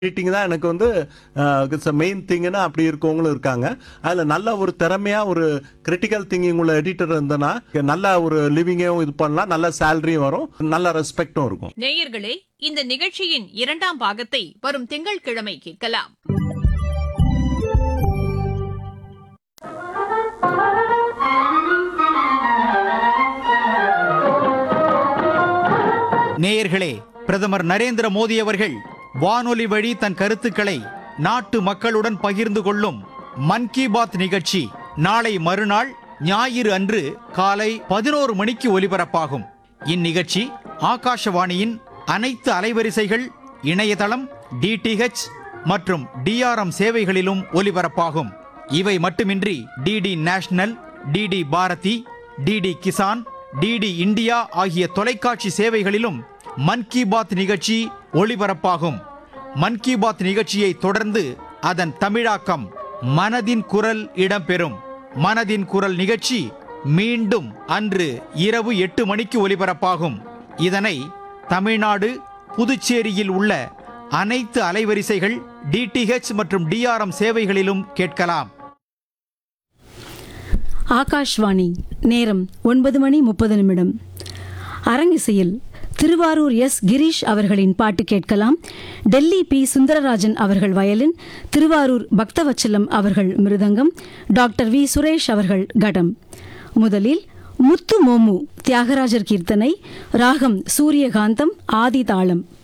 editing தான் எனக்கு வந்து இட்ஸ் மெயின் திங்னு அப்படி இருக்கவங்களும் இருக்காங்க அதில் நல்ல ஒரு திறமையாக ஒரு கிரிட்டிக்கல் திங்கிங் உள்ள எடிட்டர் இருந்தனா நல்ல ஒரு லிவிங்கையும் இது பண்ணலாம் நல்ல சேலரியும் வரும் நல்ல ரெஸ்பெக்டும் இருக்கும் நேயர்களே இந்த நிகழ்ச்சியின் இரண்டாம் பாகத்தை வரும் திங்கட்கிழமை கேட்கலாம் நேயர்களே பிரதமர் நரேந்திர மோடி அவர்கள் வானொலி வழி தன் கருத்துக்களை நாட்டு மக்களுடன் பகிர்ந்து கொள்ளும் மன் கி பாத் நிகழ்ச்சி நாளை மறுநாள் ஞாயிறு அன்று காலை பதினோரு மணிக்கு ஒலிபரப்பாகும் இந்நிகழ்ச்சி ஆகாஷவாணியின் அனைத்து அலைவரிசைகள் இணையதளம் டிடிஹெச் மற்றும் டிஆர்எம் சேவைகளிலும் ஒலிபரப்பாகும் இவை மட்டுமின்றி DD National DD Bharati DD Kisan DD India ஆகிய தொலைக்காட்சி சேவைகளிலும் மன் கி பாத் நிகழ்ச்சி ஒளிபரப்பாகும் மன் கி பாத் நிகழ்ச்சியை தொடர்ந்து அதன் தமிழாக்கம் மனதின் குரல் இடம்பெறும் மனதின் குரல் நிகழ்ச்சி மீண்டும் அன்று இரவு எட்டு மணிக்கு ஒலிபரப்பாகும் இதனை தமிழ்நாடு புதுச்சேரியில் உள்ள அனைத்து அலைவரிசைகள் டிடிஹெச் மற்றும் டிஆர்எம் சேவைகளிலும் கேட்கலாம் ஆகாஷ்வாணி நேரம் ஒன்பது மணி முப்பது நிமிடம் அரங்கிசையில் திருவாரூர் எஸ் கிரீஷ் அவர்களின் பாட்டு கேட்கலாம் டெல்லி பி சுந்தரராஜன் அவர்கள் வயலின் திருவாரூர் பக்தவச்சலம் அவர்கள் மிருதங்கம் டாக்டர் வி சுரேஷ் அவர்கள் கடம் முதலில் முத்து மோமு தியாகராஜர் கீர்த்தனை ராகம் சூரியகாந்தம் ஆதி தாளம்